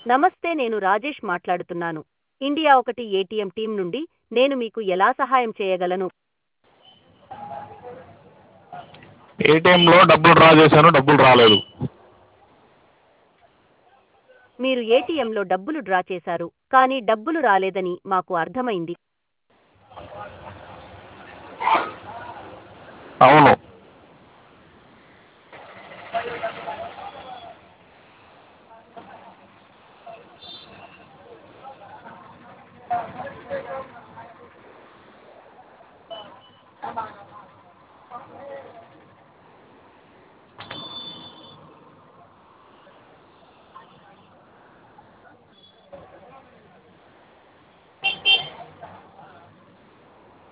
నమస్తే నేను రాజేష్ మాట్లాడుతున్నాను ఇండియా ఒకటి ఏటీఎం టీం నుండి నేను మీకు ఎలా సహాయం చేయగలను ఏటీఎంలో డబ్బులు డ్రా చేశాను డబ్బులు రాలేదు మీరు ఏటీఎంలో డబ్బులు డ్రా చేశారు కానీ డబ్బులు రాలేదని మాకు అర్థమైంది అవును